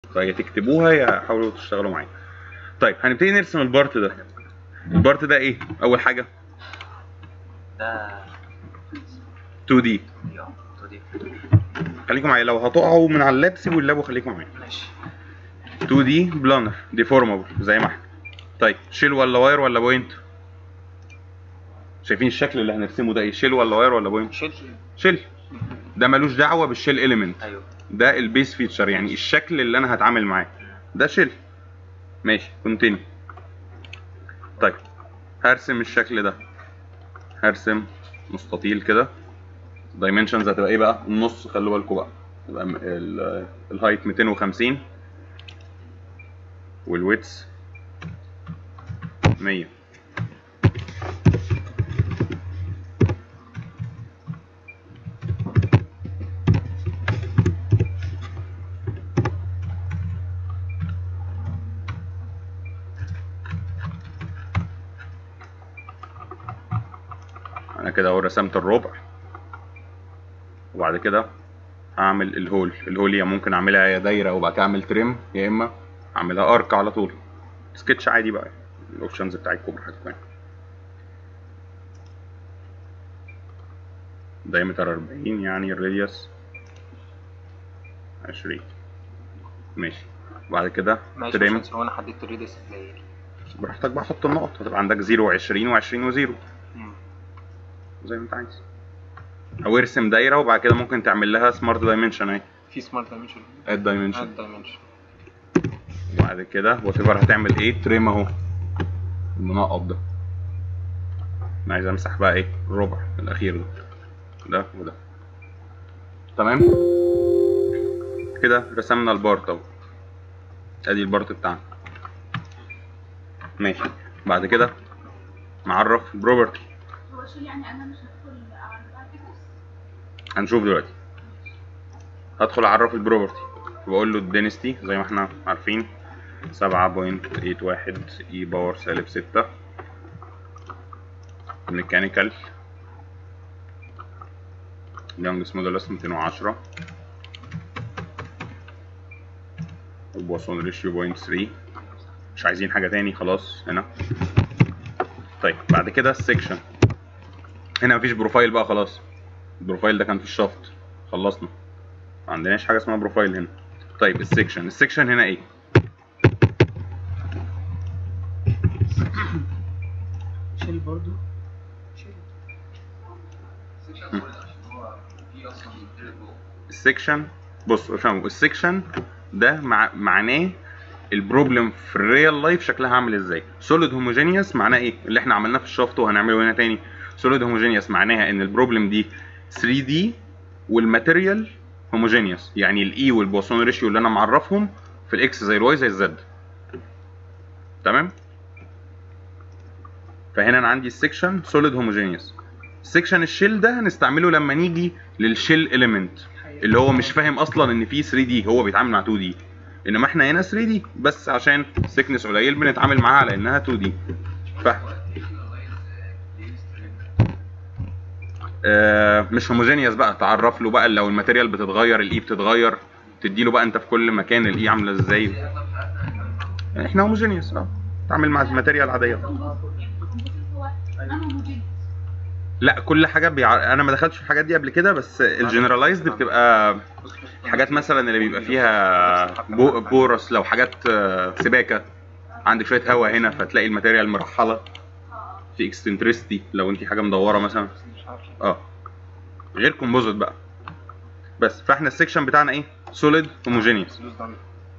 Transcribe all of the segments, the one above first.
فيا تكتبوها يا حاولوا تشتغلوا معايا طيب هنبتدي نرسم البارت ده البارت ده ايه اول حاجه ده 2 دي يا تو دي خليكم معايا لو هتقعوا من على اللاب سيبوا اللاب وخليكم معايا ماشي 2 دي بلانر ديفورمابل زي ما احنا طيب شيل ولا واير ولا بوينت شايفين الشكل اللي هنرسمه ده ايه شيل ولا واير ولا بوينت شيل شيل ده ملوش دعوه بالشيل اليمنت ايوه ده البيس فيتشر يعني الشكل اللي انا هتعامل معاه ده شيل ماشي كونتينيو طيب هرسم الشكل ده هرسم مستطيل كده دايمنشنز هتبقى ايه بقى النص خلوا بالكم بقى يبقى م- ال- الهايت 250 والويتس 100 انا كده اهو رسمت الربع وبعد كده هعمل الهول الهول يا ممكن اعملها يا دايره وبعد كده اعمل تريم يا اما اعملها ارك على طول سكتش عادي بقى الاوبشنز بتاعتكم براحتكم يعني دايمتر 40 يعني الراديوس 20 ماشي وبعد كده ماشي تريم عشان هو انا حددت الريدس ازاي براحتك بقى حط النقط هتبقى عندك 0 و20 و20 و0 مم. زي ما انت عايز او ارسم دايره وبعد كده ممكن تعمل لها سمارت دايمنشن اهي في سمارت دايمنشن اد دايمنشن اد دايمنشن وبعد كده وات ايفر هتعمل ايه تريم اهو المنقط ده انا عايز امسح بقى ايه الربع الاخير ده ده وده تمام كده رسمنا البارت اهو ادي البارت بتاعنا ماشي بعد كده نعرف بروبرتي هو شيل يعني انا مش هدخل على الباكجز هنشوف دلوقتي هدخل اعرف البروبرتي واقول له الدينستي زي ما احنا عارفين 7.81 اي باور سالب 6 ميكانيكال يونجس مودولس 210 البواسون ريشيو 0.3 مش عايزين حاجة تاني خلاص هنا طيب بعد كده السكشن هنا مفيش بروفايل بقى خلاص البروفايل ده كان في الشفط خلصنا ما عندناش حاجه اسمها بروفايل هنا طيب السكشن السكشن هنا ايه شيل برضو شيل السكشن بص افهموا السكشن ده مع... معناه البروبلم في الريال لايف شكلها عامل ازاي سوليد هوموجينيوس معناه ايه اللي احنا عملناه في الشفط وهنعمله هنا تاني سوليد هوموجينيوس معناها ان البروبلم دي 3 دي والماتيريال هوموجينيوس يعني الاي والبوسون ريشيو اللي انا معرفهم في الاكس زي الواي زي الزد تمام فهنا انا عندي السكشن سوليد هوموجينيوس سكشن الشيل ده هنستعمله لما نيجي للشيل اليمنت اللي هو مش فاهم اصلا ان في 3 دي هو بيتعامل مع 2 دي انما احنا هنا 3 دي بس عشان سيكنس قليل بنتعامل معاها على انها 2 دي فاهم آه مش هوموجينيوس بقى تعرف له بقى لو الماتيريال بتتغير الاي بتتغير تدي له بقى انت في كل مكان الاي عامله ازاي احنا هوموجينيوس اه تعمل مع الماتيريال عاديه هو انا موجود لا كل حاجه بيع... انا ما دخلتش في الحاجات دي قبل كده بس الجنرالايزد بتبقى حاجات مثلا اللي بيبقى فيها بو... بورس لو حاجات آه، سباكه عندك شويه هواء هنا فتلاقي الماتيريال مرحله في اكستنتريستي لو انت حاجه مدوره مثلا مش عارف اه غير كومبوزيت بقى بس فاحنا السكشن بتاعنا ايه سوليد هوموجينيوس فلوس ده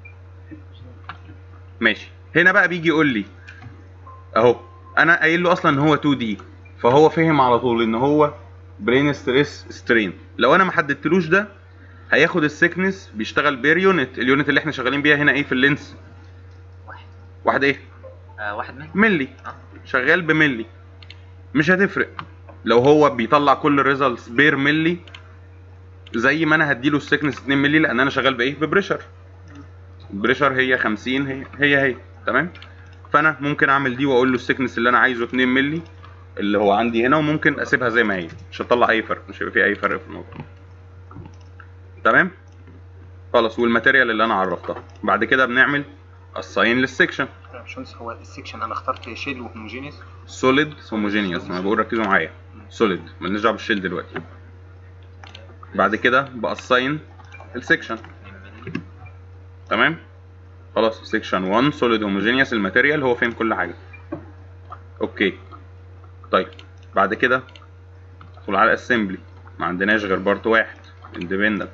ماشي هنا بقى بيجي يقول لي اهو انا قايل له اصلا ان هو 2 دي فهو فهم على طول ان هو برين ستريس سترين لو انا ما حددتلوش ده هياخد السكنس بيشتغل بير يونت اليونت اللي احنا شغالين بيها هنا ايه في اللينس واحد واحد ايه آه واحد منهم ملي اه شغال بملي مش هتفرق لو هو بيطلع كل الريزلتس بير ملي زي ما انا هديله السكنس 2 ملي لان انا شغال بايه ببريشر البريشر هي 50 هي هي هي تمام فانا ممكن اعمل دي واقول له السكنس اللي انا عايزه 2 ملي اللي هو عندي هنا وممكن اسيبها زي ما هي مش هتطلع اي فرق مش هيبقى في اي فرق في الموضوع تمام خلاص والماتيريال اللي انا عرفتها بعد كده بنعمل اساين للسكشن يا باشمهندس هو السكشن انا اخترت شيل وهوموجينيوس سوليد هوموجينيوس انا بقول ركزوا معايا سوليد مالناش دعوه بالشيل دلوقتي بعد كده باساين السكشن تمام خلاص سيكشن 1 سوليد هوموجينيوس الماتيريال هو فين كل حاجه اوكي طيب بعد كده ندخل على الاسمبلي ما عندناش غير بارت واحد اندبندنت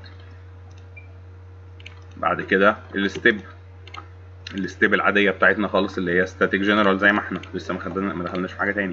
بعد كده الستيب الستيب العاديه بتاعتنا خالص اللي هي ستاتيك جنرال زي ما احنا لسه ما خدنا ما دخلناش في حاجه تاني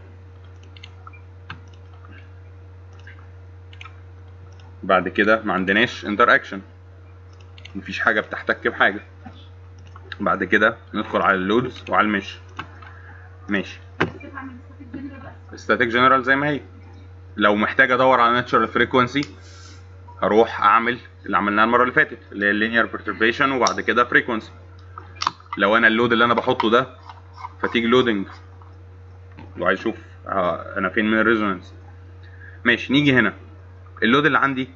بعد كده ما عندناش انتر اكشن مفيش حاجه بتحتك بحاجه بعد كده ندخل على اللودز وعلى المش ماشي بس بعمل ستاتيك جنرال بس ستاتيك جنرال زي ما هي لو محتاج ادور على ناتشرال فريكونسي هروح اعمل اللي عملناه المره اللي فاتت اللي هي اللينير بيرتربيشن وبعد كده فريكونسي لو انا اللود اللي انا بحطه ده فتيج لودنج وعايز اشوف آه، انا فين من الريزونانس ماشي نيجي هنا اللود اللي عندي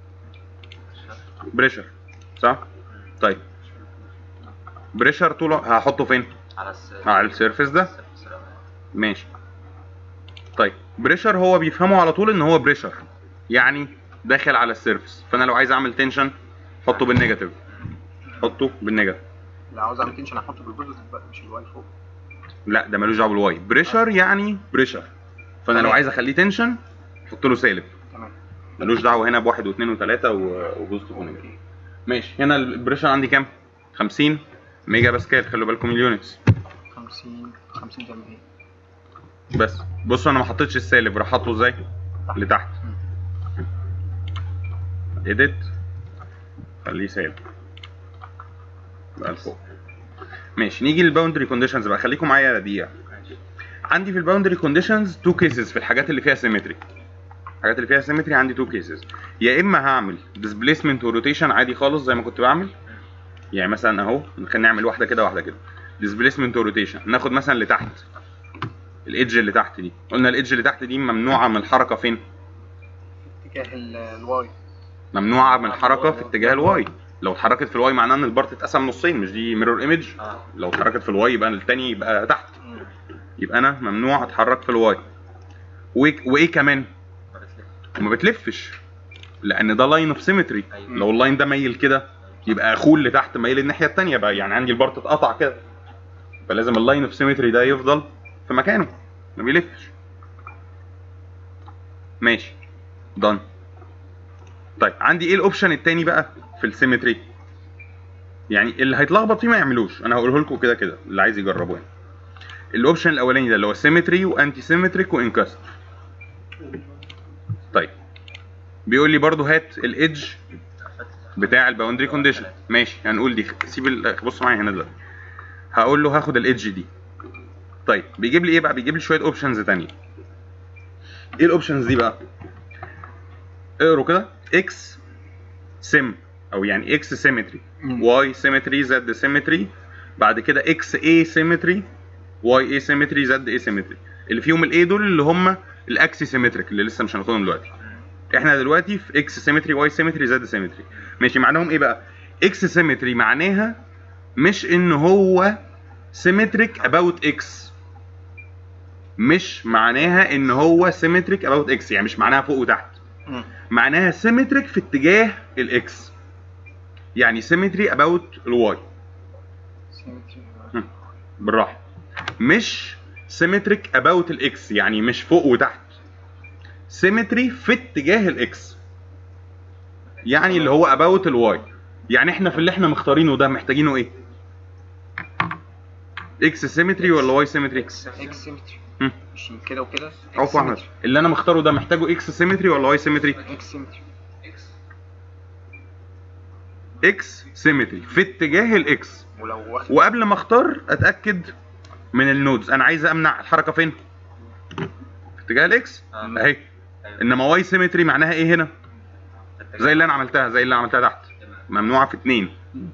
بريشر صح طيب بريشر طوله هحطه فين على الس على السيرفيس ده ماشي طيب بريشر هو بيفهمه على طول ان هو بريشر يعني داخل على السيرفيس فانا لو عايز اعمل تنشن حطه بالنيجاتيف حطه بالنيجاتيف لو عاوز اعمل تنشن احطه بالبوزيتيف بقى مش الواي فوق لا ده ملوش دعوه بالواي بريشر يعني بريشر فانا لو تمام. عايز اخليه تنشن احط له سالب تمام ملوش دعوه هنا بواحد واثنين وثلاثه وبوزيتيف ونيجاتيف ماشي هنا البريشر عندي كام 50 ميجا باسكال خلوا بالكم اليونتس 50 50 زي ما هي بس بصوا انا ما حطيتش السالب راح حاطه ازاي لتحت اديت خليه سالب بقى لفوق ماشي نيجي للباوندري كونديشنز بقى خليكم معايا دقيقه عندي في الباوندري كونديشنز تو كيسز في الحاجات اللي فيها سيمتري الحاجات اللي فيها سيمتري عندي تو كيسز يا اما هعمل ديسبيسمنت وروتيشن عادي خالص زي ما كنت بعمل يعني مثلا اهو خلينا نعمل واحده كده واحده كده ديسبيسمنت وروتيشن ناخد مثلا لتحت الايدج اللي تحت دي قلنا الايدج اللي تحت دي ممنوعه من الحركه فين اتجاه ال- الواي ممنوعه من الحركه في اتجاه الواي لو اتحركت في الواي معناه ان البارت اتقسم نصين مش دي ميرور ايمج اه لو اتحركت في الواي يبقى التاني يبقى تحت يبقى انا ممنوع اتحرك في الواي وايه وايه كمان وما بتلفش لان ده لاين اوف سيمتري أيوة. لو اللاين ده ميل كده يبقى اخوه اللي تحت ميل الناحيه التانيه بقى يعني عندي البارت اتقطع كده فلازم اللاين اوف سيمتري ده يفضل في مكانه ما بيلفش ماشي دان طيب عندي ايه الاوبشن التاني بقى في السيمتري يعني اللي هيتلخبط فيه ما يعملوش انا هقوله لكم كده كده اللي عايز يجربه يعني الاوبشن الاولاني ده اللي هو سيمتري وانتي سيمتريك وانكاست طيب بيقول لي برضو هات الايدج بتاع الباوندري كونديشن ماشي هنقول دي سيب ال- بص معايا هنا دلوقتي هقول له هاخد الايدج دي طيب بيجيب لي ايه بقى بيجيب لي شويه اوبشنز تانية ايه الاوبشنز دي بقى اقروا كده اكس سيم او يعني اكس سيمتري واي سيمتري زد سيمتري بعد كده اكس اي سيمتري واي اي سيمتري زد اي سيمتري اللي فيهم الاي دول اللي هم الاكسي سيمتريك اللي لسه مش هناخدهم دلوقتي احنا دلوقتي في اكس سيمتري واي سيمتري زد سيمتري ماشي معناهم ايه بقى اكس سيمتري معناها مش ان هو سيمتريك اباوت اكس مش معناها ان هو سيمتريك اباوت اكس يعني مش معناها فوق وتحت مم. معناها سيمتريك في اتجاه الاكس يعني سيمتري اباوت الواي سيمتري بالراحه مش سيمتريك اباوت الاكس يعني مش فوق وتحت سيمتري في اتجاه الاكس يعني اللي هو اباوت الواي يعني احنا في اللي احنا مختارينه ده محتاجينه ايه اكس سيمتري ولا واي سيمتري اكس اكس سيمتري مم. مش كده وكده عفوا احمد اللي انا مختاره ده محتاجه اكس سيمتري ولا واي سيمتري اكس سيمتري اكس سيمتري في اتجاه الاكس ولو واخد وقبل ما اختار اتاكد من النودز انا عايز امنع الحركه فين في اتجاه الاكس آه. اهي انما واي سيمتري معناها ايه هنا زي اللي انا عملتها زي اللي عملتها تحت ممنوعه في اتنين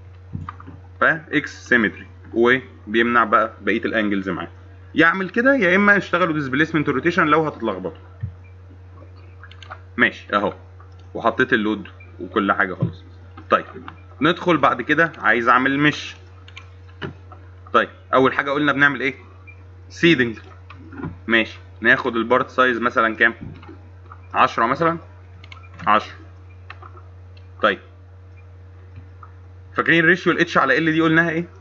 فاكس سيمتري وبيمنع بقى بقيه الانجلز معاه يعمل كده يا اما اشتغلوا ديسبيسمنت روتيشن لو هتتلخبطوا ماشي اهو وحطيت اللود وكل حاجه خلاص طيب ندخل بعد كده عايز اعمل مش طيب اول حاجه قلنا بنعمل ايه سيدنج ماشي ناخد البارت سايز مثلا كام 10 مثلا 10 طيب فاكرين الريشيو الاتش على ال دي قلناها ايه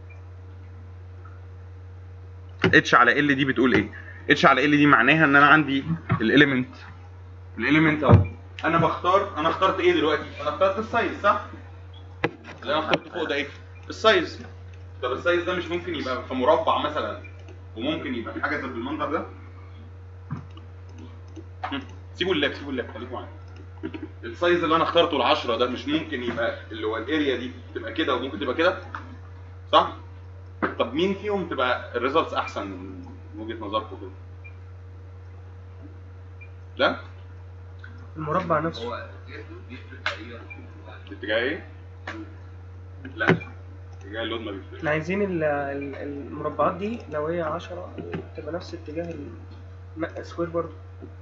اتش على ال دي بتقول ايه اتش على ال دي معناها ان انا عندي الاليمنت الاليمنت اهو انا بختار انا اخترت ايه دلوقتي انا اخترت السايز صح اللي انا اخترته فوق ده ايه السايز طب السايز ده مش ممكن يبقى في مربع مثلا وممكن يبقى في حاجه زي بالمنظر ده هم، سيبوا اللاب سيبوا اللاب خليكم معايا السايز اللي انا اخترته ال 10 ده مش ممكن يبقى اللي هو الاريا دي تبقى كده وممكن تبقى كده صح طب مين فيهم تبقى الريزلتس احسن من وجهه نظركم كده ده المربع نفسه هو بيفرق تقريبا الاتجاه ايه لا اتجاه اللود ما بيفرقش احنا عايزين ال- ال- المربعات دي لو هي 10 تبقى نفس اتجاه الم- سكوير برضه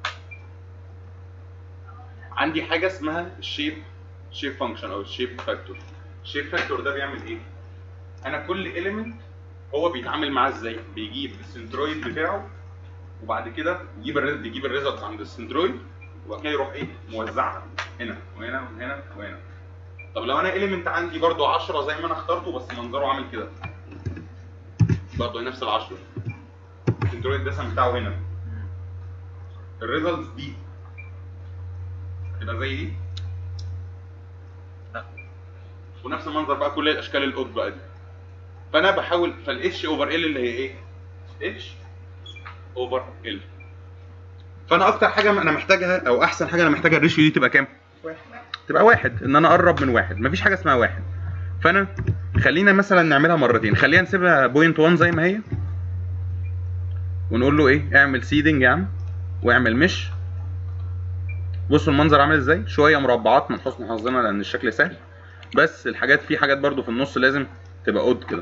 عندي حاجه اسمها الشيب شيب فانكشن او الشيب فاكتور الشيب فاكتور ده بيعمل ايه انا كل اليمنت هو بيتعامل معاه ازاي بيجيب السنترويد بتاعه وبعد كده يجيب الريز بيجيب الريزلت عند السنترويد وبعد كده يروح ايه موزعها هنا وهنا وهنا وهنا طب لو انا اليمنت عندي برضو 10 زي ما انا اخترته بس منظره عامل كده برضو نفس ال 10 السنترويد ده بتاعه هنا الريزلتس دي تبقى زي دي لا. ونفس المنظر بقى كل الاشكال الاود بقى دي فانا بحاول فالاتش اوفر ال اللي هي ايه اتش اوفر ال فانا اكتر حاجه انا محتاجها او احسن حاجه انا محتاجها الريشيو دي تبقى كام واحد تبقى واحد ان انا اقرب من واحد مفيش حاجه اسمها واحد فانا خلينا مثلا نعملها مرتين خلينا نسيبها بوينت 1 زي ما هي ونقول له ايه اعمل سيدنج يا عم واعمل مش بصوا المنظر عامل ازاي شويه مربعات من حسن حظنا لان الشكل سهل بس الحاجات في حاجات برضو في النص لازم تبقى اود كده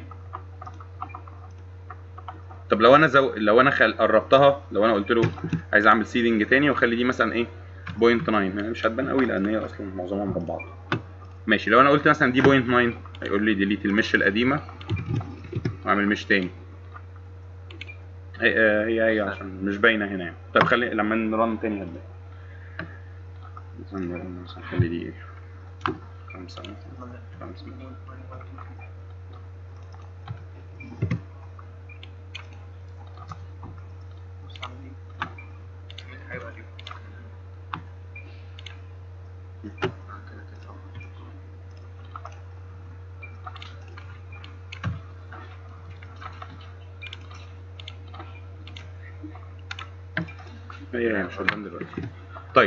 طب لو انا زو... لو انا خل... قربتها لو انا قلت له عايز اعمل سيدنج تاني واخلي دي مثلا ايه بوينت 9 يعني مش هتبان قوي لان هي اصلا معظمها مربعات ماشي لو انا قلت مثلا دي بوينت 9 هيقول لي ديليت المش القديمه واعمل مش تاني هي آه، هي هي عشان مش باينه هنا يعني طب خلي لما نرن تاني هتبان مثلا نرن مثلا خلي دي ايه خمسة مثلا خمسة بص على دي هيبقى دي هي هي مش هتبان دلوقتي طيب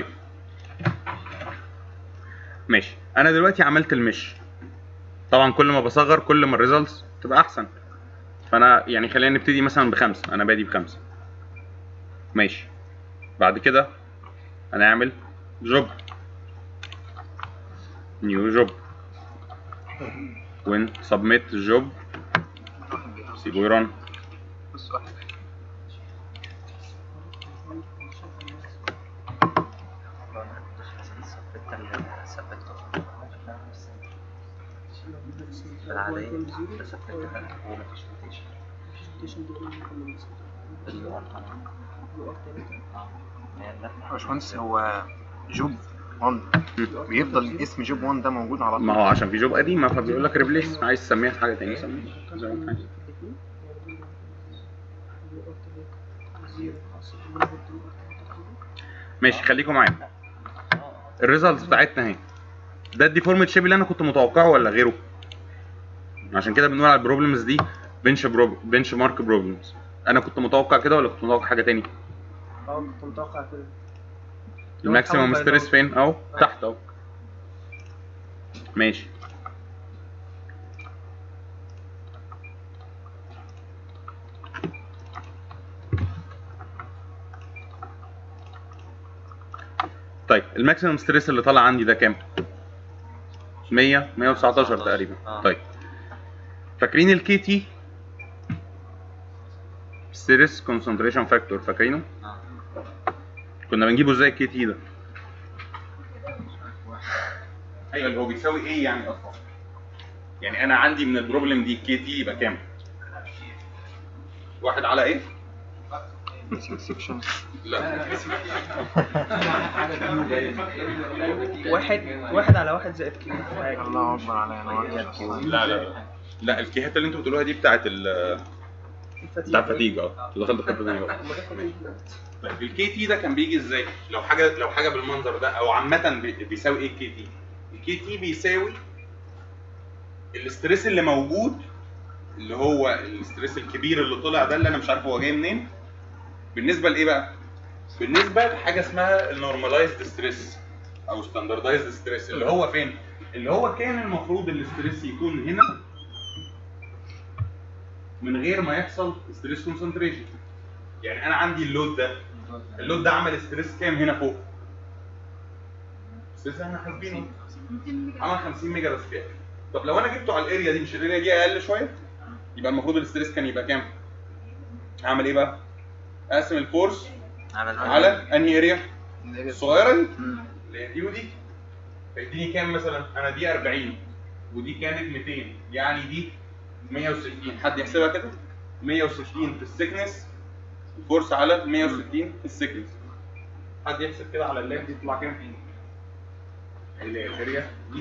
ماشي انا دلوقتي عملت المش طبعا كل ما بصغر كل ما الريزلتس تبقى احسن فانا يعني خلينا نبتدي مثلا بخمسة انا بادي بخمسة ماشي بعد كده هنعمل جوب نيو جوب وين سبميت جوب سيبه يرن بص واحد العادية ثبتها ومفيش روتيشن اللي هو اه هي اللفة باشمهندس هو جوب 1 بيفضل اسم جوب 1 ده موجود على ما طول هو عشان في جوب قديمة فبيقول لك ريبليس عايز تسميها حاجة تانية سميها زي ما انت عايز. ماشي خليكم معايا الريزلتس بتاعتنا اهي ده الديفورمد شيب اللي انا كنت متوقعه ولا غيره عشان كده بنقول على البروبلمز دي بنش برو... بنش مارك بروبلمز انا كنت متوقع كده ولا كنت متوقع حاجه تاني اه كنت متوقع كده الماكسيمم تحول ستريس by فين اهو تحت اهو ماشي طيب الماكسيمم ستريس اللي طالع عندي ده كام 100 119 تقريبا آه. طيب فاكرين الكي تي ستريس كونسنتريشن فاكتور فاكرينه اه كنا بنجيبه ازاي الكي تي ده ايوه اللي هو بيساوي ايه يعني اصلا يعني انا عندي من البروبلم دي كي تي يبقى كام واحد على ايه سكشن لا واحد واحد على واحد زائد كيو حاجة. الله اكبر عليا انا واحد لا لا لا لا الكيهات اللي انتوا بتقولوها دي بتاعت ال بتاع الفتيج اه اللي دخلت في حته ثانيه بقى أما ده كله إيه دلوقتي؟ طيب الكي تي ده كان بيجي ازاي؟ لو حاجه لو حاجه بالمنظر ده او عامه بي- بيساوي ايه الكي تي؟ الكي تي بيساوي الاستريس اللي موجود اللي هو الاستريس الكبير اللي طلع ده اللي انا مش عارف هو جاي منين بالنسبه لايه بقى؟ بالنسبه لحاجه اسمها النورماليزد ستريس او ستاندردايزد ستريس اللي هو فين؟ اللي هو كان المفروض الاستريس يكون هنا من غير ما يحصل ستريس كونسنتريشن يعني انا عندي اللود ده اللود ده عمل ستريس كام هنا فوق؟ ستريس احنا حاسبينه 200 ميجا عمل 50 ميجا باسكال طب لو انا جبته على الاريا دي مش الاريا دي اقل شويه يبقى المفروض الاستريس كان يبقى كام؟ هعمل ايه بقى؟ اقسم الفورس على على انهي اريا؟ الصغيره دي مم. اللي هي دي ودي فيديني كام مثلا؟ انا دي 40 ودي كانت 200 يعني دي 160 حد يحسبها كده؟ 160 في السكنس الفورس على 160 في السكنس حد يحسب كده على اللاب دي تطلع كام؟ اللي هي الاريا دي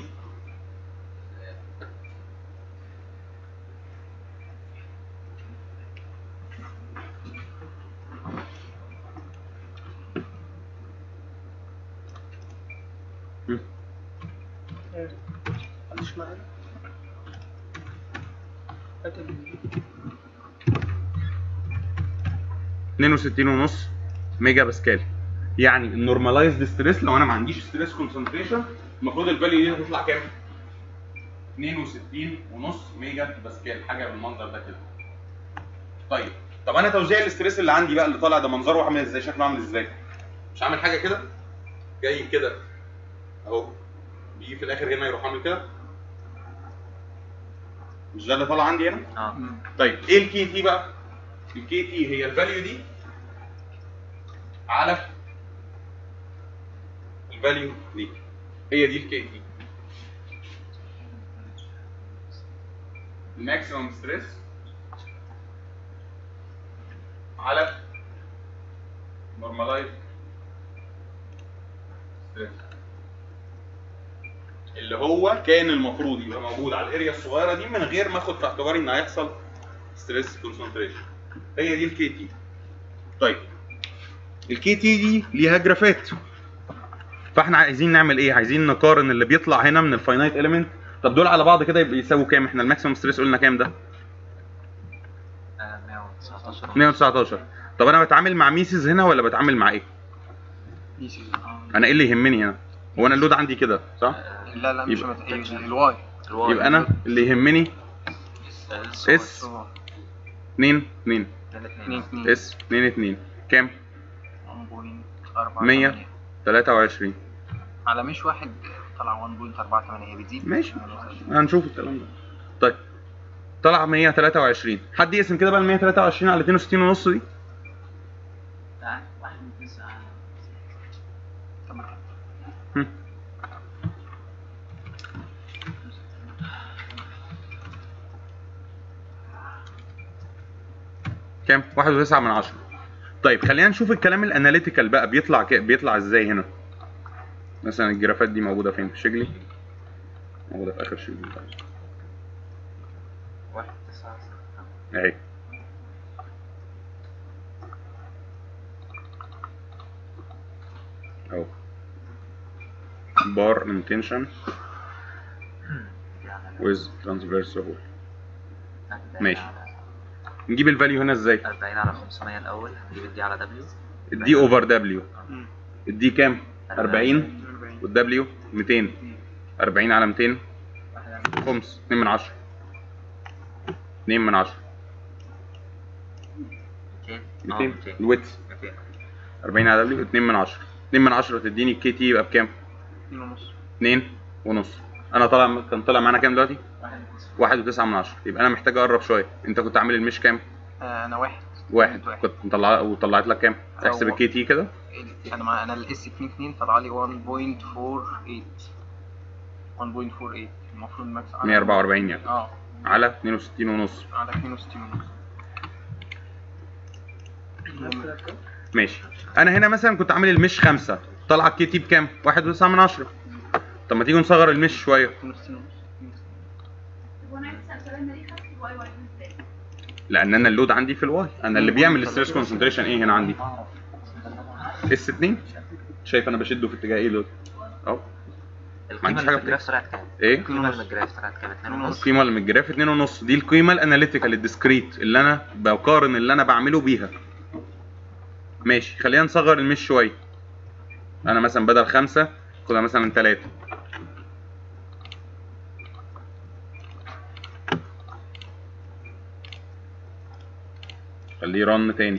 إيه. معلش معانا هات ال- 62 ونص ميجا باسكال يعني النورماليزد ستريس لو انا ما عنديش ستريس كونسنتريشن المفروض الفاليو دي هتطلع كام 62 ونص ميجا باسكال حاجه بالمنظر ده كده طيب طب انا توزيع الاستريس اللي عندي بقى اللي طالع ده منظره عامل ازاي شكله عامل ازاي مش عامل حاجه كده جاي كده اهو بيجي في الاخر هنا يروح عامل كده مش ده اللي طالع عندي هنا اه طيب ايه الكي تي بقى؟ الكي تي هي الفاليو دي على الفاليو دي هي دي الكي تي الماكسيمم ستريس على نورمالايز ستريس اللي هو كان المفروض يبقى موجود على الاريا الصغيره دي من غير ما اخد في اعتباري ان هيحصل ستريس كونسنتريشن هي دي الكي تي طيب الكي تي دي ليها جرافات فاحنا عايزين نعمل ايه عايزين نقارن اللي بيطلع هنا من الفاينايت اليمنت طب دول على بعض كده يبقى يساووا كام احنا الماكسيمم ستريس قلنا كام ده آه، 119 119 طب انا بتعامل مع ميسز هنا ولا بتعامل مع ايه آه، انا ايه اللي يهمني هنا هو انا اللود عندي كده صح آه، لا لا مش يبقى- مت... الواي الواي. يبقى انا اللي يهمني الس- اس 2 2 الاثنين. 2 2 اس 2 2 كام 1.4 100. 23 على مش واحد طلع 1.48 هي بتزيد ماشي. هنشوف الكلام ده طيب طلع 123 حد يقسم كده بقى ال 123 على 62 ونص دي تعال، واحد من تسعة. طب ما هم. كام 1.9 من 10 طيب خلينا نشوف الكلام الاناليتيكال بقى بيطلع ك... بيطلع ازاي هنا مثلا الجرافات دي موجوده فين في شجلي موجوده في اخر شجلي طيب. واحد تسعة ستة. اهي اهو بار intention دي على- with transverse hole 40 ماشي. على- نجيب الفاليو هنا ازاي 40 على 500 الأول هنجيب الدي على دبليو الدي اوفر دبليو مم. الدي كام 40 والدبليو 200 40 على 200 واحد على خمس 2 من 10 2 من 10 200 اه 200 200 الويتس 200 40 على دبليو 2 من 10 2 من 10 تديني الكي تي يبقى بكام 2 ونص 2 ونص انا طالع كان طالع معانا كام دلوقتي واحد تسعة. واحد وتسعة من عشرة يبقى انا محتاج اقرب شويه انت كنت عامل المش كام آه انا واحد واحد واحد. كنت مطلع وطلعت لك كام أو- احسب الكي تي كده انا مع انا الاس 2 2 طلع لي 1.48 1.48 المفروض ماكس على- 144 يعني اه على 62 ونص على 62 ونص ماشي انا هنا مثلا كنت عامل المش خمسة طلع الكي تي بكام؟ واحد وتسعة من عشرة طب ما تيجي نصغر المش شوية 62 ونص طب وانا عايز اسال سؤال انا ليه خدت الواي واي ازاي؟ لان انا اللود عندي في الواي انا اللي بيعمل الستريس كونسنتريشن ايه هنا عندي اس 2 شايف انا بشده في اتجاه ايه دول اهو القيمة عنديش اللي حاجة في الجراف طلعت كام؟ ايه القيمة اللي من الجراف طلعت كام؟ اتنين ونص القيمه اللي من الجراف 2 ونص دي القيمه الاناليتيكال الديسكريت اللي انا بقارن اللي انا بعمله بيها ماشي خلينا نصغر المش شويه انا مثلا بدل خمسة خدها مثلا ثلاثة خليه رن تاني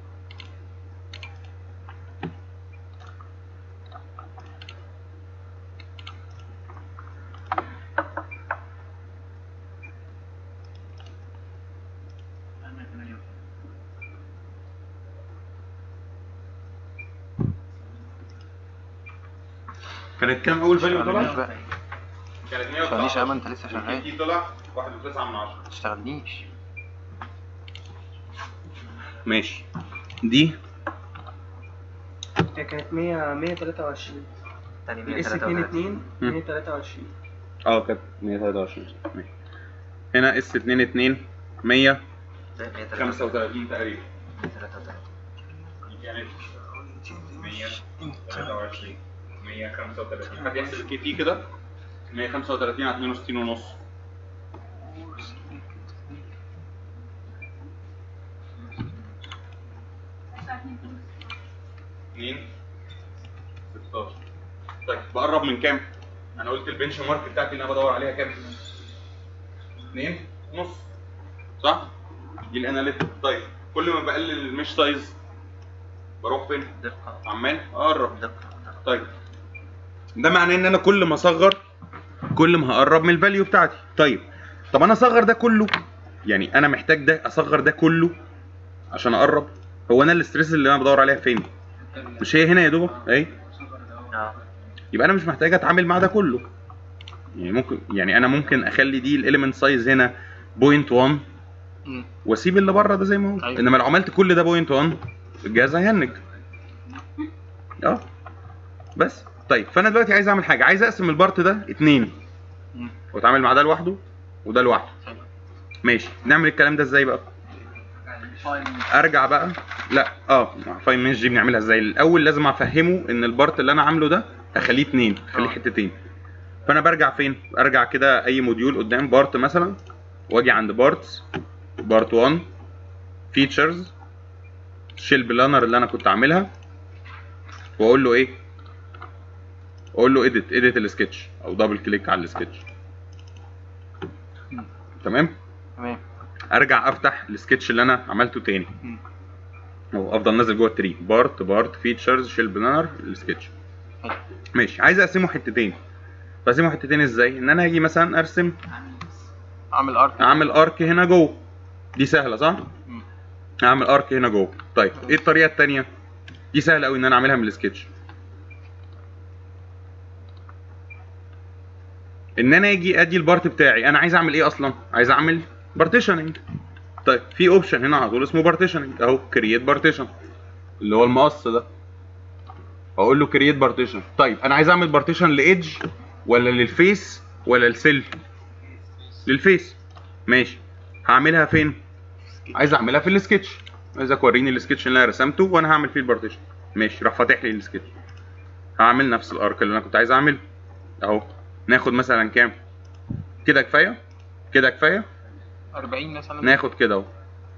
كانت كام اول فاليو شغالنيش طلع؟ بقى كانت شغالنيش يا أما انت لسه شغال دي طلع 1.9 من 10 تشتغلنيش ماشي دي هي كانت 100 123 تاني الاس 133 22 123 اه كانت 123 ماشي هنا اس 2 2 100 زي 133 35 تقريبا 133 يعني 123 135 حد يحسب الكي تي كده 135 على 62 ونص الساعه 2 ونص 2 16 طيب بقرب من كام؟ انا قلت البنش مارك بتاعتي اللي انا بدور عليها كام؟ 2 ونص صح؟ دي الاناليتيك طيب كل ما بقلل المش سايز بروح فين؟ دقة عمال اقرب دقة طيب ده معناه ان انا كل ما اصغر كل ما هقرب من الفاليو بتاعتي طيب طب انا اصغر ده كله يعني انا محتاج ده اصغر ده كله عشان اقرب هو انا الاستريس اللي انا بدور عليها فين مش هي هنا يا دوب اهي اه يبقى انا مش محتاج اتعامل مع ده كله يعني ممكن يعني انا ممكن اخلي دي الاليمنت سايز هنا بوينت 1 مم. واسيب اللي بره ده زي ما هو أيوة. انما لو عملت كل ده بوينت 1 الجهاز هيهنج اه بس طيب فانا دلوقتي عايز اعمل حاجه عايز اقسم البارت ده اتنين مم. واتعامل مع ده لوحده وده لوحده حلو. ماشي نعمل الكلام ده ازاي بقى ارجع بقى لا اه فاين مينج دي بنعملها ازاي الاول لازم افهمه ان البارت اللي انا عامله ده اخليه اتنين اخليه آه. حتتين فانا برجع فين ارجع كده اي موديول قدام بارت مثلا واجي عند بارتس بارت 1 فيتشرز شيل بلانر اللي انا كنت عاملها واقول له ايه اقول له اديت اديت السكتش او دبل كليك على السكتش مم. تمام تمام ارجع افتح السكتش اللي انا عملته تاني مم. او افضل نازل جوه التري بارت بارت فيتشرز شيل بلانر السكتش حلو. ماشي عايز اقسمه حتتين بقسمه حتتين ازاي ان انا هاجي مثلا ارسم اعمل ارك اعمل ارك هنا جوه دي سهله صح مم. اعمل ارك هنا جوه طيب ايه الطريقه التانية دي سهله قوي ان انا اعملها من السكتش ان انا اجي ادي البارت بتاعي انا عايز اعمل ايه اصلا عايز اعمل بارتيشننج طيب في اوبشن هنا على طول اسمه بارتيشننج اهو كرييت بارتيشن اللي هو المقص ده اقول له كرييت بارتيشن طيب انا عايز اعمل بارتيشن لايدج ولا للفيس ولا للسيل للفيس ماشي هعملها فين عايز اعملها في السكتش عايزك وريني السكتش اللي انا رسمته وانا هعمل فيه البارتيشن ماشي راح فاتح لي السكتش هعمل نفس الارك اللي انا كنت عايز اعمله اهو ناخد مثلا كام كده كفايه كده كفايه 40 مثلا ناخد كده اهو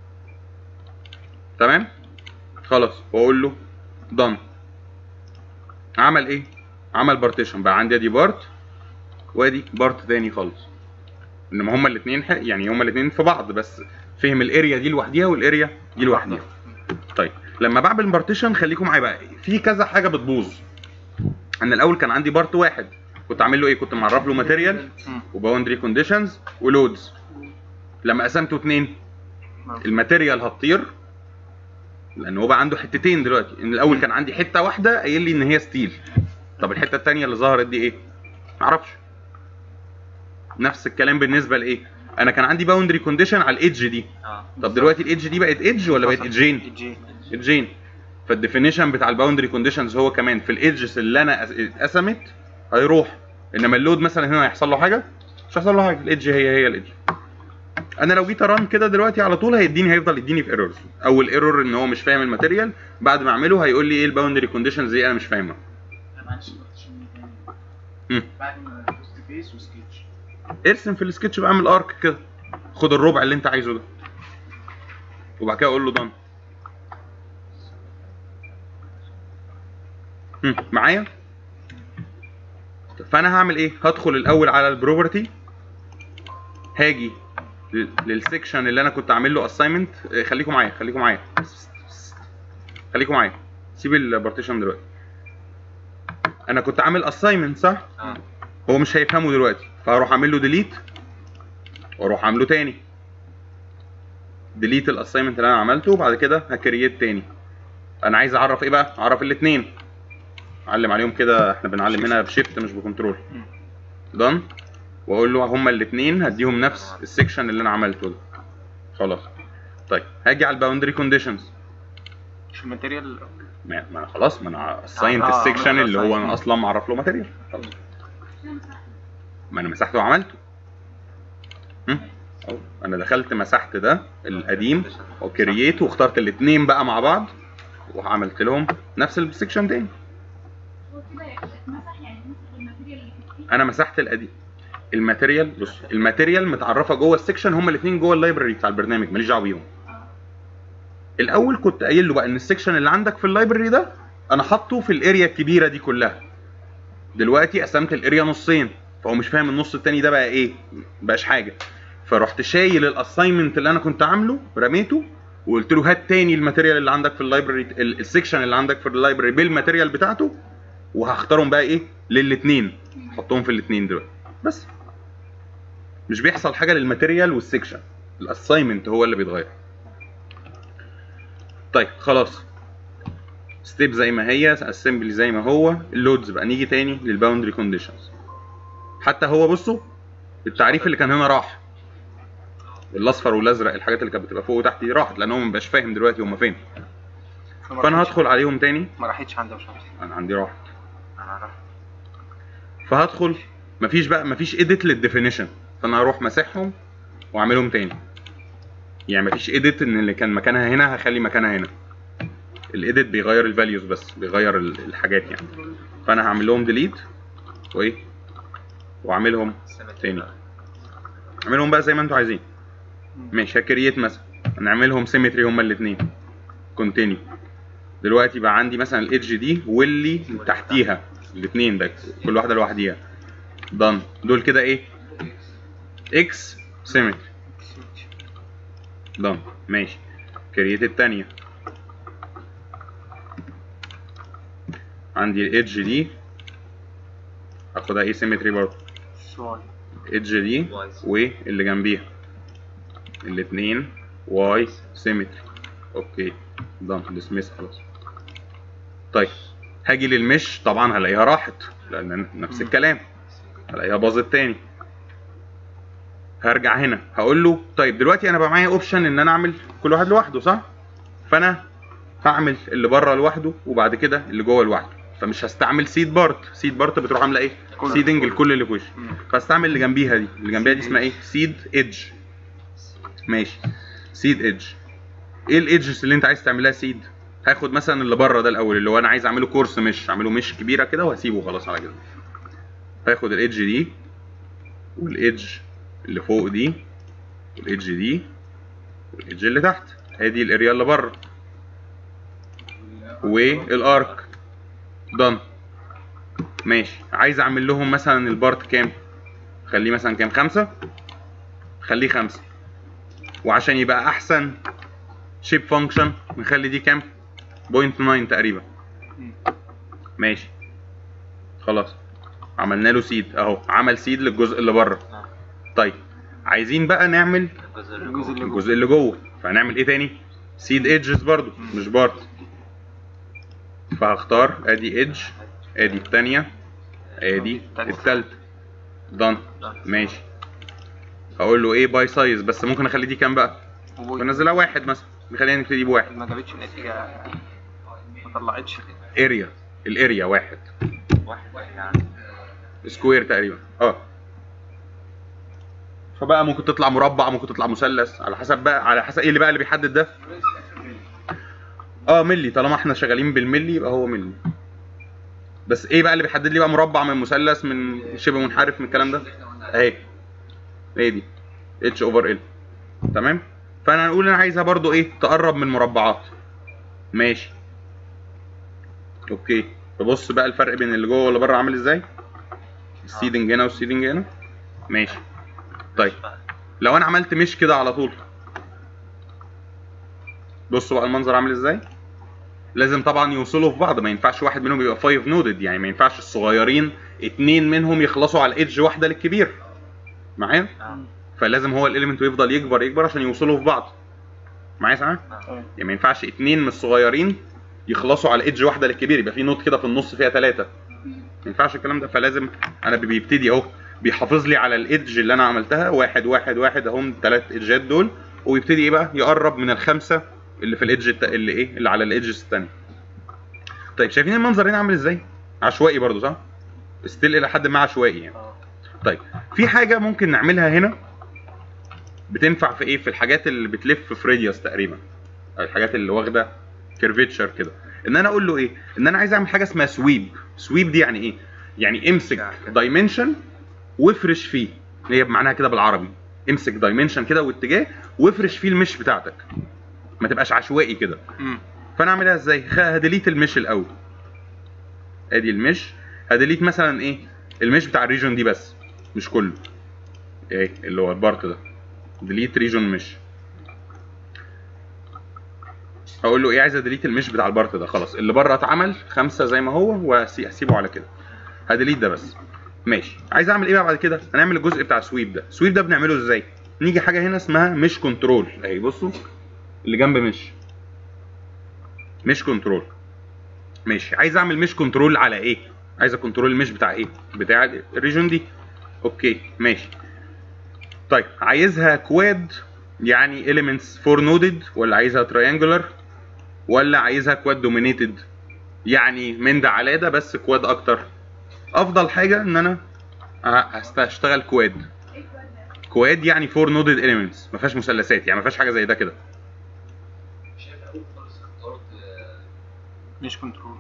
تمام خلاص واقول له done عمل ايه عمل بارتيشن بقى عندي ادي بارت وادي بارت تاني خالص انما هما الاثنين يعني هما الاثنين في بعض بس فهم الاريا دي لوحديها والاريا دي لوحديها طيب لما بعمل بارتيشن خليكم معايا بقى في كذا حاجه بتبوظ انا الاول كان عندي بارت واحد كنت عامل له ايه كنت معرف له ماتيريال مم. وباوندري كونديشنز ولودز لما قسمته اتنين الماتيريال هتطير لان هو بقى عنده حتتين دلوقتي ان الاول كان عندي حته واحده قايل لي ان هي ستيل طب الحته التانيه اللي ظهرت دي ايه معرفش نفس الكلام بالنسبه لايه انا كان عندي باوندري كونديشن على الايدج دي اه طب دلوقتي الايدج دي بقت ايدج ولا بقت ايدجين الجي ايدجين فالديفينيشن بتاع الباوندري كونديشنز هو كمان في الايدجز اللي انا أس- اتقسمت هيروح انما اللود مثلا هنا هيحصل له حاجه مش هيحصل له حاجه الايدج هي هي الايدج انا لو جيت اران كده دلوقتي على طول هيديني هيفضل يديني في ايرورز اول ايرور ان هو مش فاهم الماتيريال بعد ما اعمله هيقول لي ايه الباوندري كونديشنز دي انا مش فاهمها معلش معلش مني تاني مم. بعد ما بوست فيس وسكتش ارسم في السكتش بقى اعمل ارك كده خد الربع اللي انت عايزه ده وبعد كده اقول له دان هم، معايا فانا هعمل ايه هدخل الاول على البروبرتي هاجي لل- للسكشن اللي انا كنت عامل له اساينمنت خليكم معايا خليكم معايا خليكم معايا سيب البارتيشن دلوقتي انا كنت عامل اساينمنت صح اه هو مش هيفهمه دلوقتي فهروح اعمل له ديليت واروح عامله تاني ديليت الاساينمنت اللي انا عملته وبعد كده هكريت تاني انا عايز اعرف ايه بقى اعرف الاثنين اعلم عليهم كده احنا بنعلم هنا بشيفت مش بكنترول دان واقول له هما الاثنين هديهم نفس السكشن اللي انا عملته ده خلاص طيب هاجي على الباوندري كونديشنز مش الماتيريال ما ما أنا خلاص ما انا اساينت آه، السكشن عملت اللي هو assign. انا اصلا معرف له ماتيريال خلاص ما انا مسحته وعملته هم؟ أهو. انا دخلت مسحت ده القديم وكرييت واخترت الاثنين بقى مع بعض وعملت لهم نفس السكشن تاني هو كده اتمسح يعني مسح الماتيريال اللي كانت فيه انا مسحت القديم الماتيريال بص الماتيريال متعرفه جوه السكشن هما الاثنين جوه اللايبرري بتاع البرنامج ماليش دعوه بيهم الاول كنت قايل له بقى ان السكشن اللي عندك في اللايبرري ده انا حاطه في الاريا الكبيره دي كلها دلوقتي قسمت الاريا نصين فهو مش فاهم النص التاني ده بقى ايه مبقاش حاجه فرحت شايل الاساينمنت اللي انا كنت عامله رميته وقلت له هات تاني الماتيريال اللي عندك في اللايبرري ال- السكشن اللي عندك في اللايبرري بالماتيريال بتاعته وهختارهم بقى ايه للاثنين حطهم في الاثنين دلوقتي بس مش بيحصل حاجه للماتيريال والسكشن الاساينمنت هو اللي بيتغير طيب خلاص ستيب زي ما هي اسمبلي زي ما هو اللودز بقى نيجي تاني للباوندري كونديشنز حتى هو بصوا التعريف اللي كان هنا راح الاصفر والازرق الحاجات اللي كانت بتبقى فوق وتحت دي راحت لان هو مبقاش فاهم دلوقتي هم فين فانا هدخل عليهم تاني ما راحتش عندي مش عارف انا عندي راحت انا رحت فهدخل مفيش بقى مفيش اديت للديفينيشن فانا هروح مسحهم واعملهم تاني يعني مفيش اديت ان اللي كان مكانها هنا هخلي مكانها هنا الايديت بيغير الفاليوز بس بيغير ال- الحاجات يعني فانا هعمل لهم ديليت وايه واعملهم تاني اعملهم بقى زي ما انتوا عايزين ماشي هكريت مثلا هنعملهم سيمتري هما الاثنين كونتينيو دلوقتي بقى عندي مثلا الايدج دي واللي تحتيها الاثنين ده كل واحده لوحديها دان دول كده ايه اكس سيمتري دان ماشي كريت التانية عندي الايدج دي هاخدها ايه سيمتري برضه سؤال ايدج دي واللي جنبيها الاتنين واي سيمتري اوكي دان ديسميس خلاص طيب هاجي للمش طبعا هلاقيها راحت لان نفس الكلام هلاقيها باظت تاني هرجع هنا هقول له طيب دلوقتي انا بقى معايا اوبشن ان انا اعمل كل واحد لوحده صح فانا هعمل اللي بره لوحده وبعد كده اللي جوه لوحده فمش هستعمل سيد بارت سيد بارت بتروح عامله ايه كله. سيدنج الكل اللي في وشي مم. فاستعمل اللي جنبيها دي اللي جنبيها دي اسمها ايه سيد ايدج ماشي سيد ايدج ايه الايدجز اللي انت عايز تعملها سيد هاخد مثلا اللي بره ده الاول اللي هو انا عايز اعمله كورس مش اعمله مش كبيره كده وهسيبه خلاص على كده هاخد الايدج دي والايدج اللي فوق دي والايدج دي والايدج اللي تحت ادي الاريا اللي بره والارك دن ماشي عايز اعمل لهم مثلا البارت كام خليه مثلا كام خمسة خليه خمسة وعشان يبقى احسن شيب فانكشن نخلي دي كام بوينت 9 تقريبا ماشي خلاص عملنا له سيد اهو عمل سيد للجزء اللي بره آه. طيب عايزين بقى نعمل الجزء اللي الجزء جوه اللي الجزء اللي جوه فهنعمل ايه تاني سيد ايدجز برضو مش بارت فهختار ادي ايدج ادي التانية ادي التالتة دان ماشي هقول له ايه باي سايز بس ممكن اخلي دي كام بقى بنزلها واحد مثلا نخلينا نبتدي بواحد ما جابتش نتيجة ما طلعتش اريا الاريا واحد واحد يعني سكوير تقريبا اه فبقى ممكن تطلع مربع ممكن تطلع مثلث على حسب بقى على حسب ايه اللي بقى اللي بيحدد ده اه ملي طالما احنا شغالين بالملي يبقى هو ملي بس ايه بقى اللي بيحدد لي بقى مربع من مثلث من شبه منحرف من الكلام ده اهي هي دي اتش اوفر ال تمام فانا هنقول انا عايزها برضو ايه تقرب من مربعات ماشي اوكي فبص بقى الفرق بين اللي جوه واللي بره عامل ازاي السيدنج هنا والسيدنج هنا ماشي طيب لو انا عملت مش كده على طول بصوا بقى المنظر عامل ازاي لازم طبعا يوصلوا في بعض ما ينفعش واحد منهم يبقى 5 نودد يعني ما ينفعش الصغيرين اتنين منهم يخلصوا على الايدج واحده للكبير معايا اه فلازم هو الاليمنت يفضل يكبر يكبر عشان يوصلوا في بعض معايا سامع اه يعني ما ينفعش اتنين من الصغيرين يخلصوا على ايدج واحده للكبير يبقى في نوت كده في النص فيها ثلاثه ما ينفعش الكلام ده فلازم انا بيبتدي اهو بيحافظ لي على الايدج اللي انا عملتها واحد واحد واحد اهم ثلاث ايدجات دول ويبتدي ايه بقى يقرب من الخمسه اللي في الايدج الت- اللي ايه اللي على الايدجز الثانيه طيب شايفين المنظر هنا عامل ازاي عشوائي برضو صح ستيل الى حد ما عشوائي يعني اه طيب في حاجه ممكن نعملها هنا بتنفع في ايه في الحاجات اللي بتلف في راديوس تقريبا أو الحاجات اللي واخده كيرفيتشر كده ان انا اقول له ايه ان انا عايز اعمل حاجه اسمها سويب سويب دي يعني ايه يعني امسك دايمنشن وافرش فيه هي بمعناها كده بالعربي امسك دايمنشن كده واتجاه وافرش فيه المش بتاعتك ما تبقاش عشوائي كده مم. فانا اعملها ازاي خ- هديليت المش الاول ادي المش هديليت مثلا ايه المش بتاع الريجون دي بس مش كله ايه اللي هو البارت ده ديليت ريجون مش هقول له ايه عايز اديليت المش بتاع البارت ده خلاص اللي بره اتعمل خمسة زي ما هو وهسيبه على كده هديليت ده بس ماشي عايز اعمل ايه بقى بعد كده هنعمل الجزء بتاع السويب ده السويب ده بنعمله ازاي نيجي حاجه هنا اسمها مش كنترول اهي بصوا اللي جنب مش مش كنترول ماشي عايز اعمل مش كنترول على ايه عايز كنترول المش بتاع ايه بتاع الريجون دي اوكي ماشي طيب عايزها كواد يعني elements 4 نودد ولا عايزها تريانجولار ولا عايزها كواد دومينيتد يعني من ده على ده بس كواد اكتر افضل حاجه ان انا هست- هشتغل كواد ايه الكواد ده؟ كواد يعني 4 نودد elements ما فيهاش مثلثات يعني ما فيهاش حاجه زي ده كده مش كنترول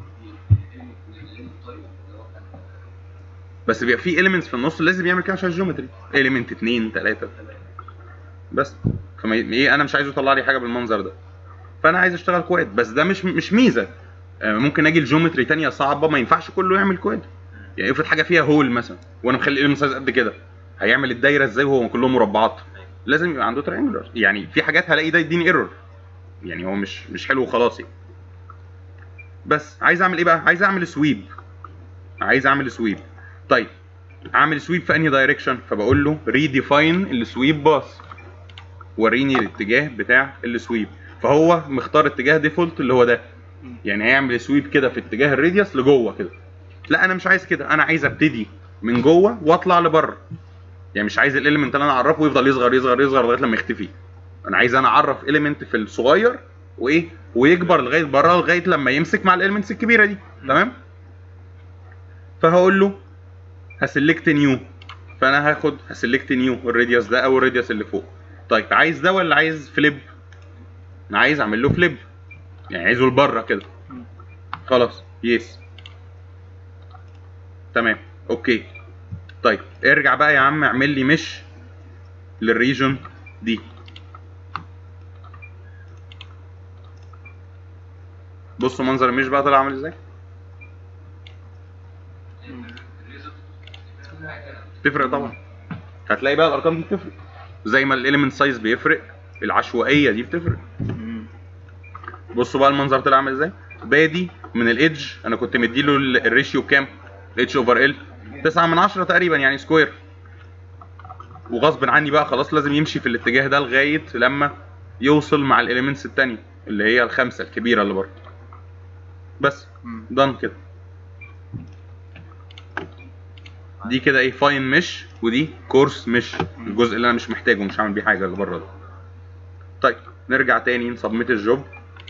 بس بيبقى في elements في النص لازم يعمل كده عشان الجيومتري element 2 3 بس فما ي- ايه انا مش عايزه يطلع لي حاجه بالمنظر ده فانا عايز اشتغل كواد بس ده مش مش ميزه آه، ممكن اجي الجيومتري تانية صعبه ما ينفعش كله يعمل كواد يعني افرض حاجه فيها هول مثلا وانا مخلي الاليمنت سايز قد كده هيعمل الدايره ازاي وهو كلهم مربعات لازم يبقى عنده تريانجلر يعني في حاجات هلاقي ده يديني ايرور يعني هو مش مش حلو وخلاص يعني بس عايز اعمل ايه بقى عايز اعمل سويب عايز اعمل سويب طيب اعمل سويب في انهي دايركشن فبقول له ريديفاين السويب باس وريني الاتجاه بتاع السويب فهو مختار اتجاه ديفولت اللي هو ده يعني هيعمل سويب كده في اتجاه الراديوس لجوه كده لا انا مش عايز كده انا عايز ابتدي من جوه واطلع لبره يعني مش عايز الاليمنت اللي انا اعرفه يفضل يصغر يصغر يصغر لغايه لما يختفي انا عايز انا اعرف اليمنت في الصغير وايه ويكبر لغايه بره لغايه لما يمسك مع الاليمنتس الكبيره دي تمام فهقول له هسلكت نيو فانا هاخد هسلكت نيو الراديوس ده او الراديوس اللي فوق طيب عايز ده ولا عايز فليب انا عايز اعمل له فليب يعني عايزه لبره كده خلاص يس تمام اوكي طيب ارجع بقى يا عم اعمل لي مش للريجون دي بصوا منظر المش بقى طلع عامل ازاي تفرق طبعا هتلاقي بقى الارقام دي بتفرق زي ما الاليمنت سايز بيفرق العشوائيه دي بتفرق بصوا بقى المنظر طلع عامل ازاي بادي من الايدج انا كنت مديله ال- الريشيو بكام اتش اوفر ال 9 من 10 تقريبا يعني سكوير وغصب عني بقى خلاص لازم يمشي في الاتجاه ده لغايه لما يوصل مع الاليمنتس التانية اللي هي الخمسه الكبيره اللي بره بس مم. دان كده دي كده ايه فاين مش ودي كورس مش الجزء اللي انا مش محتاجه مش هعمل بيه حاجه اللي بره ده طيب نرجع تاني نسبميت الجوب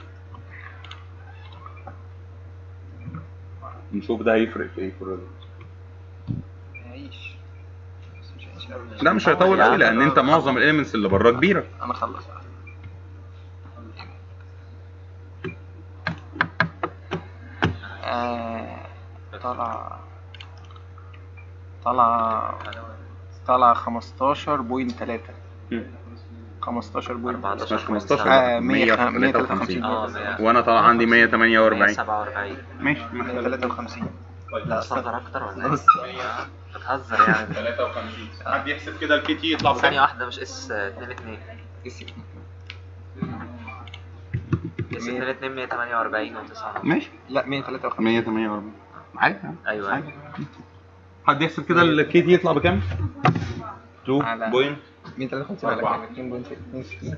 نشوف ده هيفرق في ايه في الريزلت هيعيش بس مش هيعيش قوي لا مش هيطول قوي لان انت معظم الاليمنتس اللي بره كبيره انا خلص آه طلع طلع طلع 15.3 مم. 15 بوينت 14 مش 15 آه، لا، 153. اه 100 وانا طالع عندي 148 147 ماشي 153 لا صغر اكتر ولا ايه؟ نص. آه، بتهزر يعني 53 حد يحسب كده الكي تي يطلع ثانية واحدة مش اس 2 2 اس 2 2 148 و9 ماشي لا 153 148 عادي ايوه عادي. حد يحسب كده الكي تي يطلع بكام؟ 2 على- بوينت 153 على أربعة. كام 2.6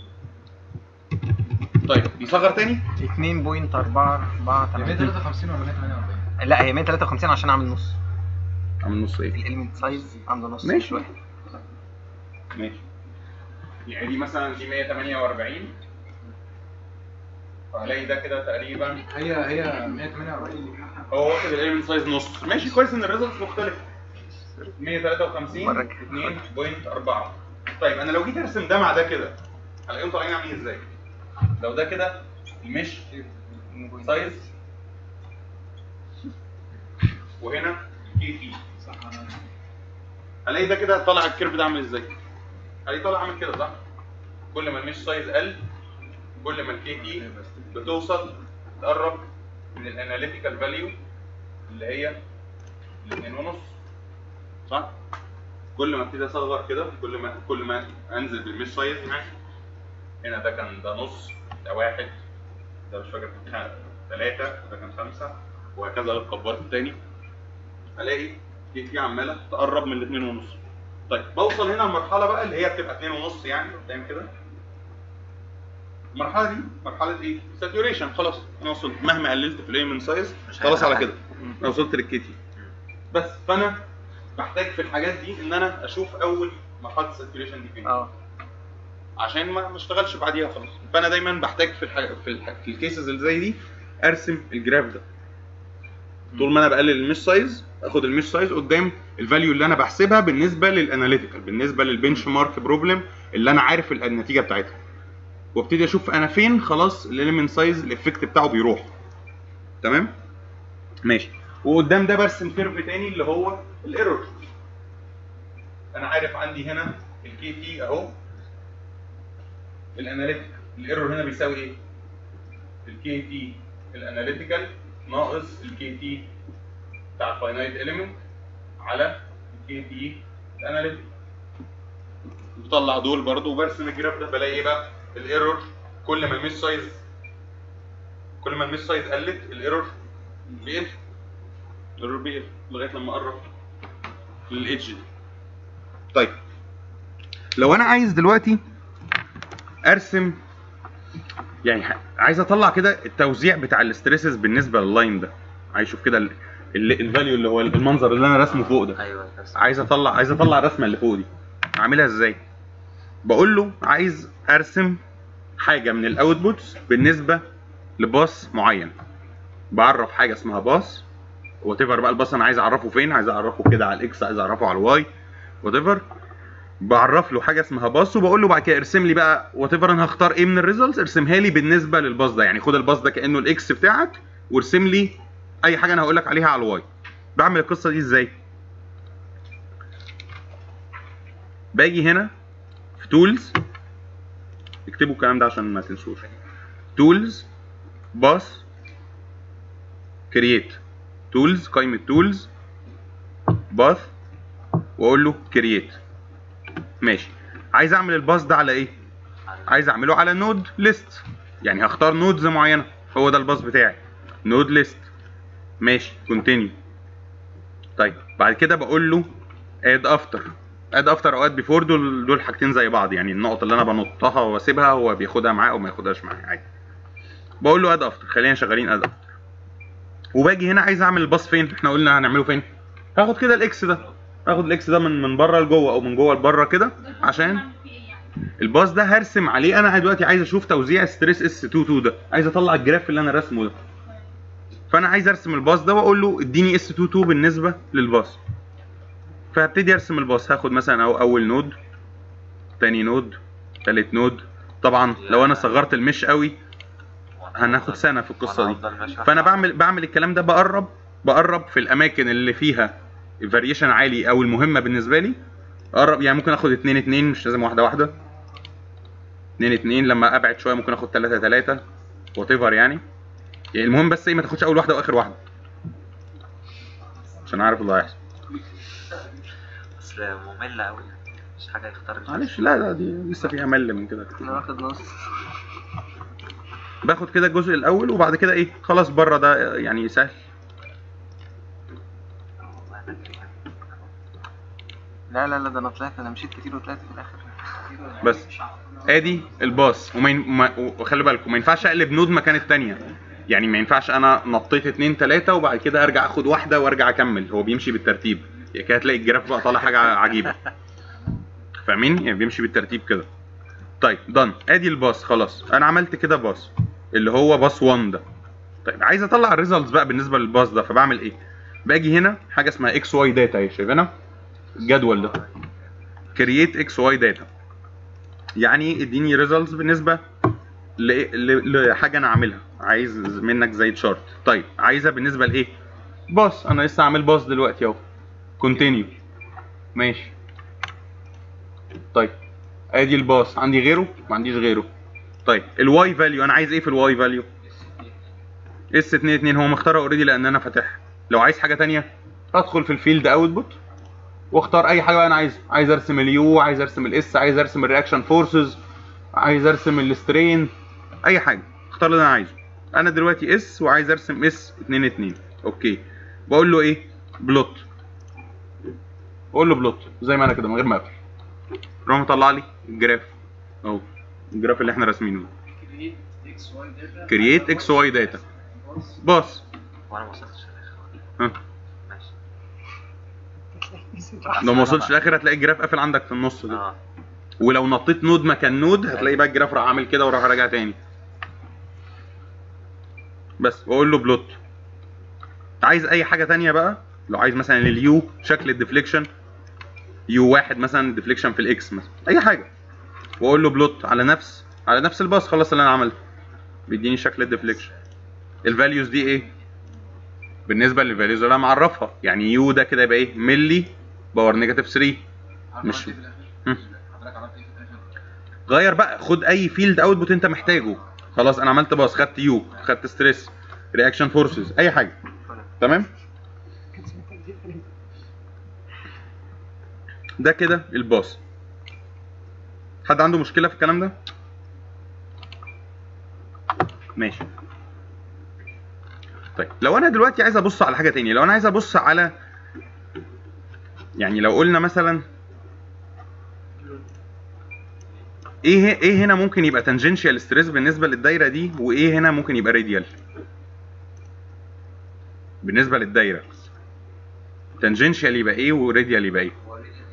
طيب نصغر تاني 2.448 153 ولا 148 لا هي 153 عشان اعمل نص عامل نص ايه؟ الاليمنت سايز عنده نص ماشي. مش واحد ماشي يعني دي مثلا دي 148 فهلاقي ده كده تقريبا هي هي 148 هو واخد الاليمنت سايز نص ماشي كويس ان الريزلتس مختلفه 153 ورك. 2.4 طيب انا لو جيت ارسم ده مع ده كده هلاقيهم طالعين عاملين ازاي؟ لو ده كده المش سايز وهنا كي تي هلاقي ده كده طالع الكيرف ده عامل ازاي؟ هلاقي طالع عامل كده صح؟ كل ما المش سايز قل كل ما الكي تي بتوصل تقرب من الاناليتيكال فاليو اللي هي الاثنين ونص صح؟ كل ما ابتدي اصغر كده كل ما كل ما انزل بالمش سايز ماشي هنا ده كان ده نص ده واحد ده مش فاكر كان ثلاثة ده كان خمسة وهكذا لو كبرت تاني الاقي دي دي عمالة تقرب من الاثنين ونص طيب بوصل هنا المرحلة بقى اللي هي بتبقى اتنين ونص يعني قدام كده المرحلة دي مرحلة ايه؟ ساتوريشن خلاص انا وصلت مهما قللت في الايمن سايز مش خلاص على هيبقى كده انا وصلت للكيتي بس فانا محتاج في الحاجات دي ان انا اشوف اول مرحله الساتوريشن دي فين اه عشان ما ما اشتغلش بعديها خلاص فانا دايما بحتاج في الح... في, الح... في الكيسز اللي زي دي ارسم الجراف ده طول ما انا بقلل المش سايز اخد المش سايز قدام الفاليو اللي انا بحسبها بالنسبه للاناليتيكال بالنسبه للبنش مارك بروبلم اللي انا عارف ال- النتيجه بتاعتها وابتدي اشوف انا فين خلاص الاليمنت سايز الافكت بتاعه بيروح تمام ماشي وقدام ده برسم كيرف تاني اللي هو الايرور انا عارف عندي هنا الكي تي اهو الاناليتيك الايرور هنا بيساوي ايه الكي تي الاناليتيكال ناقص الكي تي بتاع الفاينايت اليمنت على الكي تي الاناليتيك بطلع دول برضو وبرسم الجراف ده بلاقي ايه بقى الايرور كل ما الميس سايز كل ما الميس سايز قلت الايرور بيقل الايرور بيقل لغايه لما اقرب للايدج دي طيب لو انا عايز دلوقتي ارسم يعني ح- عايز اطلع كده التوزيع بتاع الاستريسز بالنسبه لللاين ده عايز اشوف كده ال- ال- الفاليو اللي هو المنظر اللي انا راسمه فوق ده ايوه بس عايز اطلع عايز اطلع الرسمه اللي فوق دي اعملها ازاي بقول له عايز ارسم حاجه من الاوتبوتس بالنسبه لباص معين بعرف حاجه اسمها باص وات ايفر بقى الباص انا عايز اعرفه فين عايز اعرفه كده على الاكس عايز اعرفه على الواي وات ايفر بعرف له حاجه اسمها باص وبقول له بعد كده ارسم لي بقى وات ايفر انا هختار ايه من الريزلتس ارسمها لي بالنسبه للباص ده يعني خد الباص ده كانه الاكس بتاعك وارسم لي اي حاجه انا هقول لك عليها على الواي بعمل القصه دي ازاي باجي هنا في تولز اكتبوا الكلام ده عشان ما تنسوش تولز باص كرييت تولز قائمه تولز باث واقول له كرييت ماشي عايز اعمل الباص ده على ايه عايز اعمله على نود ليست يعني هختار نودز معينه هو ده الباص بتاعي نود ليست ماشي كونتينيو طيب بعد كده بقول له اد افتر اد افتر او اد بيفور دول دول حاجتين زي بعض يعني النقط اللي انا بنطها واسيبها هو بياخدها معاه او ما ياخدهاش معاه عادي بقول له اد افتر خلينا شغالين اد افتر وباجي هنا عايز اعمل الباص فين احنا قلنا هنعمله فين هاخد كده الاكس ده هاخد الاكس ده من من بره لجوه او من جوه لبره كده عشان الباص ده هرسم عليه انا دلوقتي عايز اشوف توزيع ستريس اس 22 ده عايز اطلع الجراف اللي انا رسمه ده فانا عايز ارسم الباص ده واقول له اديني اس 22 بالنسبه للباص فهبتدي ارسم الباص هاخد مثلا أو اول نود تاني نود تالت نود طبعا لو انا صغرت المش قوي هناخد سنه في القصه دي وأنا هفضل ماشي فانا واحدة بعمل بعمل الكلام ده بقرب بقرب في الاماكن اللي فيها فاريشن عالي او المهمه بالنسبه لي اقرب يعني ممكن اخد 2 2 مش لازم واحده واحده 2 2 لما ابعد شويه ممكن اخد 3 3 وات ايفر يعني يعني المهم بس ايه ما تاخدش اول واحده واخر واحده عشان اعرف اللي هيحصل اصل مملة قوي مش حاجة يختار الجزء. معلش لا لا دي لسه فيها مل من كده انا واخد نص باخد كده الجزء الاول وبعد كده ايه خلاص بره ده يعني سهل والله أنا كده. لا لا لا ده انا طلعت انا مشيت كتير وطلعت في الاخر بس ادي الباص وما ين- ما- وخلي بالكم ما ينفعش اقلب نود مكان التانية يعني ما ينفعش انا نطيت اتنين تلاتة وبعد كده ارجع اخد واحدة وارجع اكمل هو بيمشي بالترتيب يعني كده هتلاقي الجراف بقى طالع حاجة عجيبة فاهمين يعني بيمشي بالترتيب كده طيب دن ادي الباص خلاص انا عملت كده باص اللي هو باص 1 ده طيب عايز اطلع الريزلتس بقى بالنسبة للباص ده فبعمل ايه باجي هنا حاجة اسمها اكس واي داتا اهي شايفينها الجدول ده كرييت اكس واي داتا يعني اديني ريزلتس بالنسبه ل- ل- لحاجه انا عاملها عايز منك زي تشارت طيب عايزها بالنسبه لايه باص انا لسه عامل باص دلوقتي اهو كونتينيو ماشي طيب ادي الباص عندي غيره ما عنديش غيره طيب الواي فاليو انا عايز ايه في الواي فاليو اس 2 2 هو مختارها اوريدي لان انا فاتحها لو عايز حاجه تانية ادخل في الفيلد اوتبوت واختار اي حاجه بقى انا عايزها عايز ارسم اليو عايز ارسم الاس عايز ارسم الرياكشن فورسز عايز ارسم السترين اي حاجه اختار اللي انا عايزه انا دلوقتي اس وعايز ارسم اس 2 2 اوكي بقول له ايه بلوت بقول له بلوت زي ما انا كده من غير ما اقفل راح مطلع لي الجراف اهو الجراف اللي احنا راسمينه كرييت اكس واي داتا باص وانا ما وصلتش للاخر ها ماشي لو ما وصلتش الاخر هتلاقي الجراف قافل عندك في النص ده اه ولو نطيت نود مكان نود هتلاقي بقى الجراف راح عامل كده وراح راجع تاني بس واقول له بلوت عايز اي حاجه تانية بقى لو عايز مثلا اليو شكل الديفليكشن يو واحد مثلا ديفليكشن في الاكس مثلا اي حاجه واقول له بلوت على نفس على نفس الباص خلاص اللي انا عملته بيديني شكل الديفليكشن الفاليوز دي ايه بالنسبه للفاليوز اللي انا معرفها يعني يو ده كده يبقى ايه ملي باور نيجاتيف 3 مش عملت ايه في الاخر؟ هم. حضرتك عملت ايه في الاخر؟ غير بقى خد اي فيلد اوتبوت انت محتاجه خلاص انا عملت باص خدت يو خدت ستريس رياكشن فورسز اي حاجه تمام ده كده الباص حد عنده مشكله في الكلام ده ماشي طيب لو انا دلوقتي عايز ابص على حاجه تانية لو انا عايز ابص على يعني لو قلنا مثلا ايه ايه هنا ممكن يبقى تانجنشال ستريس بالنسبه للدايره دي وايه هنا ممكن يبقى راديال بالنسبه للدايره تانجنشال يبقى ايه وراديال يبقى ايه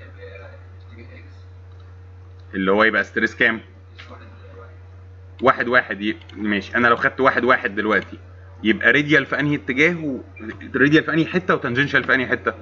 اللي هو يبقى ستريس كام واحد واحد ي... ماشي انا لو خدت واحد واحد دلوقتي يبقى راديال في انهي اتجاه و... راديال في انهي حته وتانجنشال في انهي حته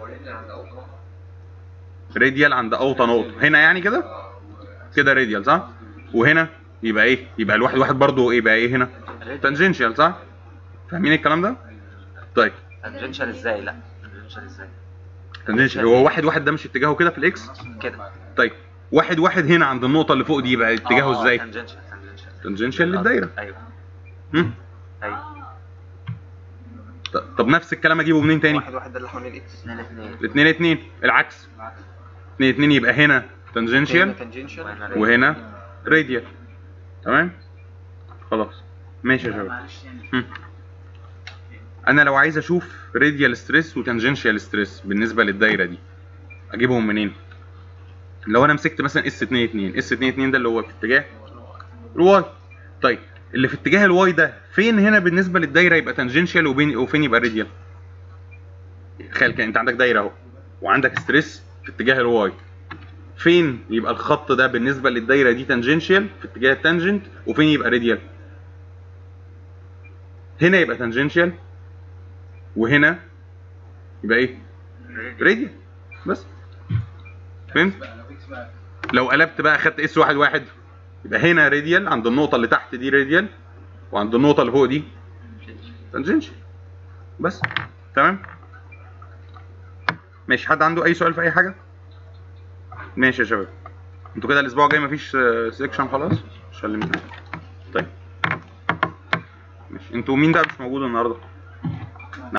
راديال عند اوطى نقطه هنا يعني كده كده راديال صح وهنا يبقى ايه يبقى الواحد واحد برضه ايه يبقى ايه هنا تانجنشال صح فاهمين الكلام ده طيب تانجنشال ازاي لا تانجنشال ازاي تانجنشال هو واحد واحد ده مش اتجاهه كده في الاكس كده طيب واحد واحد هنا عند النقطه اللي فوق دي يبقى اتجاهه ازاي تانجنشال تانجنشال تانجنشال للدايره ايوه هم؟ ايوه ط- طب نفس الكلام اجيبه منين تاني واحد واحد ده اللي حوالين الاكس 2 2 الاثنين اتنين العكس اتنين اتنين يبقى هنا تانجنشال تانجنشال وهنا راديال تمام خلاص ماشي يا شباب هم. انا لو عايز اشوف راديال ستريس وتانجنشال ستريس بالنسبه للدايره دي اجيبهم منين لو انا مسكت مثلا اس 2 2 اس 2 2 ده اللي هو في اتجاه الواي طيب اللي في اتجاه الواي ده فين هنا بالنسبه للدايره يبقى تانجنشال وبين وفين يبقى راديال تخيل كده انت عندك دايره اهو وعندك ستريس في اتجاه الواي فين يبقى الخط ده بالنسبه للدايره دي تانجنشال في اتجاه التانجنت وفين يبقى راديال هنا يبقى تانجنشال وهنا يبقى ايه راديال بس فهمت بقى لو اكس بقى لو قلبت بقى خدت اس واحد واحد يبقى هنا راديال عند النقطة اللي تحت دي راديال وعند النقطة اللي فوق دي تانجنشال بس تمام ماشي حد عنده أي سؤال في أي حاجة؟ ماشي يا شباب انتوا كده الأسبوع الجاي مفيش سيكشن خلاص؟ مش هنلم- طيب ماشي انتوا مين بقى مش موجود النهارده؟